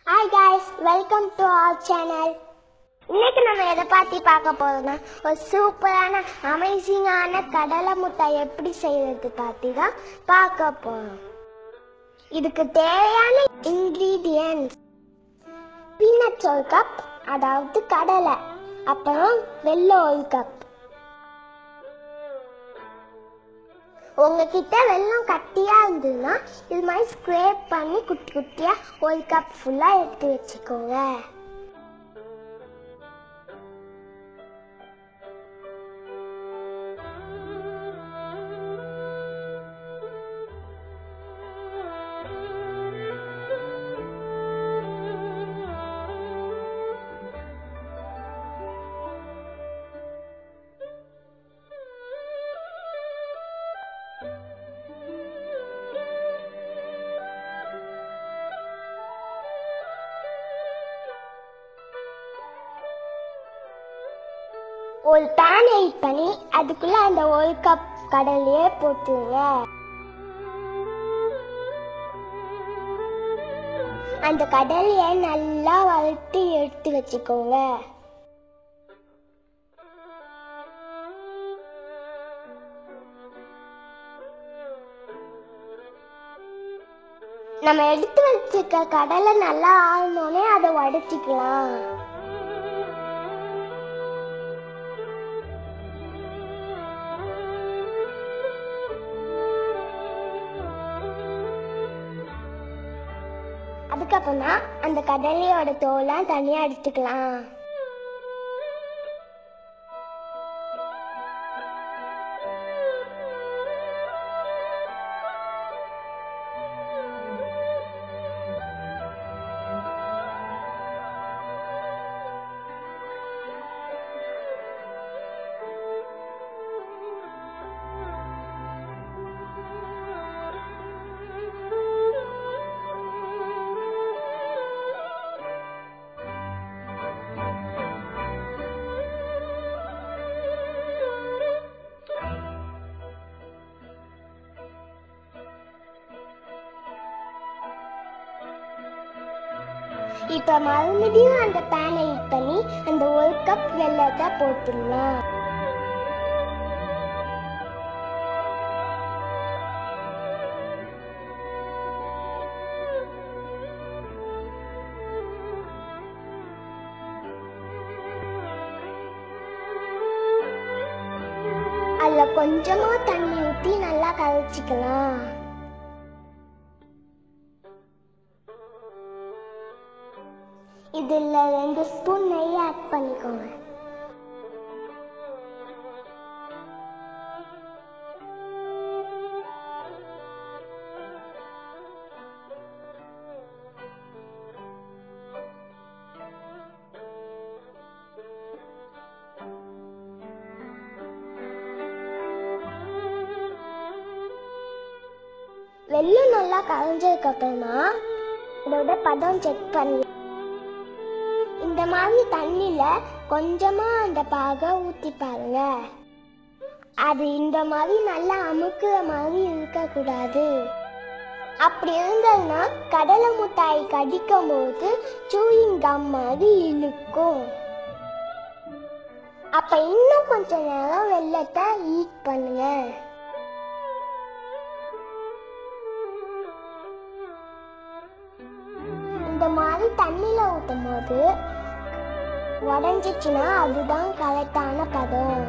hi guys welcome to our channel இன்னைக்கு நம்ம எதை பத்தி பார்க்க போறோம்னா ஒரு சூப்பரான அமேசிங்கான கடலை முட்டாய் எப்படி செய்யறது பத்தி தான் பார்க்க போறோம் இதுக்கு தேவையான இன்கிரீடியன்ஸ் பீனட்ஸ் ஒரு கப் அதாவது கடலை அப்புறம் வெல்லம் ஒரு கப் உங்ககிட்ட வெல்லம் கட்டியா இருந்ததுன்னா இது மாதிரி ஸ்க்ரேப் பண்ணி குட்டி குட்டியா ஒரு கப் ஃபுல்லா எடுத்து வச்சுக்கோங்க ஒரு பேன் ஹீட் பண்ணி அதுக்குள்ள அந்த ஒரு கப் கடலையே போட்டுருங்க அந்த கடலையை நல்லா வறுத்து எடுத்து வச்சுக்கோங்க நம்ம எடுத்து வச்சிருக்க கடலை நல்லா ஆறினோடனே அதை வடிச்சிக்கலாம் அதுக்கப்புறம் தான் அந்த கடலையோட தோலாம் தனியாக எடுத்துக்கலாம் இப்போ மறுபடியும் அந்த பேனை ஹீட் பண்ணி அந்த ஒரு கப் வெள்ளத்தை போட்டுடலாம் அதில் கொஞ்சமா தண்ணி ஊற்றி நல்லா கரைச்சிக்கலாம் இதில் ரெண்டு ஸ்பூன் நெய் ஆட் பண்ணிக்கோங்க வெள்ளம் நல்லா கரைஞ்சதுக்கு அப்புறமா இதோட பதம் செக் பண்ணி இந்த மாதிரி தண்ணியில கொஞ்சமா அந்த பாகை ஊத்தி பாருங்க அது இந்த மாதிரி நல்லா அமுக்குற மாதிரி இருக்கக்கூடாது அப்படி இருந்ததுன்னா கடலை முட்டாய் கடிக்கும் போது சூயிங் கம் மாதிரி இழுக்கும் அப்ப இன்னும் கொஞ்ச நேரம் வெள்ளத்தை ஹீட் பண்ணுங்க இந்த மாதிரி தண்ணியில ஊற்றும் போது உடஞ்சிச்சுன்னா அதுதான் கரெக்டான பதம்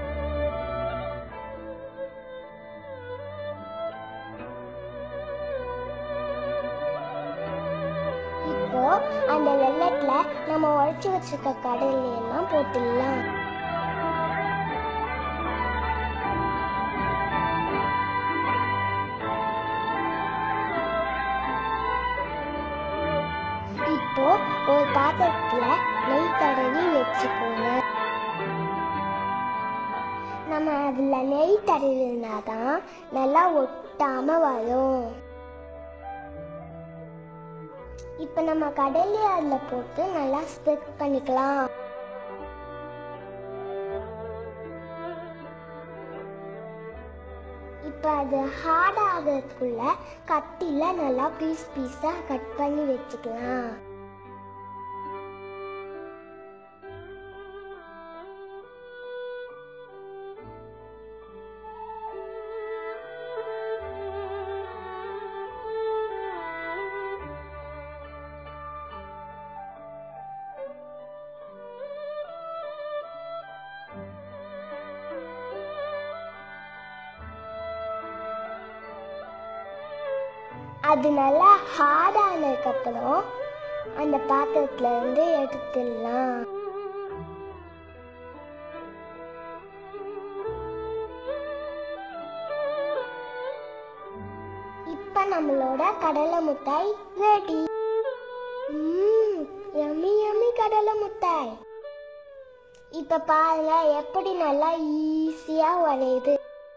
இப்போ அந்த வெள்ளத்துல நம்ம உடைச்சு வச்சிருக்க கடலை எல்லாம் போட்டுடலாம் இப்போ ஒரு பாத்திரத்துல நெய் தடவி வச்சுக்கோங்க நம்ம அதுல நெய் தடவினாதான் நல்லா ஒட்டாம வரும் இப்போ நம்ம கடலை அதில் போட்டு நல்லா ஸ்ப்ரெட் பண்ணிக்கலாம் இப்போ அது ஹார்ட் ஆகிறதுக்குள்ள கத்தியில் நல்லா பீஸ் பீஸாக கட் பண்ணி வச்சுக்கலாம் அது நல்லா ஹார்டானதுக்கு அப்புறம் அந்த பாத்திரத்துல இருந்து எடுத்துடலாம் இப்ப நம்மளோட கடலை முட்டாய் ரெடி யம்மி யம்மி கடலை முட்டாய் இப்ப பாருங்க எப்படி நல்லா ஈஸியா வரையுது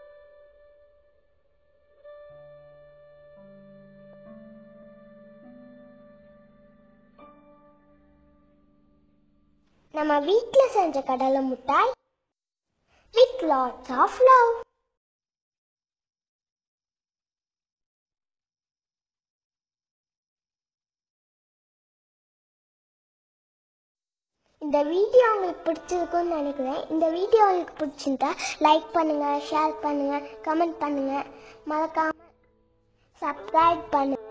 நம்ம வீட்ல செஞ்ச கடலை முட்டாய் வித் லாட்ஸ் ஆஃப் லவ் இந்த வீடியோ உங்களுக்கு பிடிச்சிருக்கும்னு நினைக்கிறேன் இந்த வீடியோ உங்களுக்கு பிடிச்சிருந்தா லைக் பண்ணுங்க ஷேர் பண்ணுங்க கமெண்ட் பண்ணுங்க மறக்காம சப்ஸ்கிரைப் பண்ணுங்க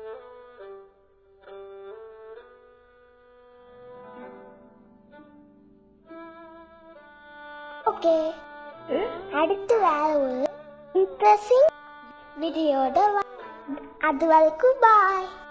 ஓகே அடுத்து வேற ஒரு இன்ட்ரெஸ்டிங் வீடியோட அது வரைக்கும் பாய்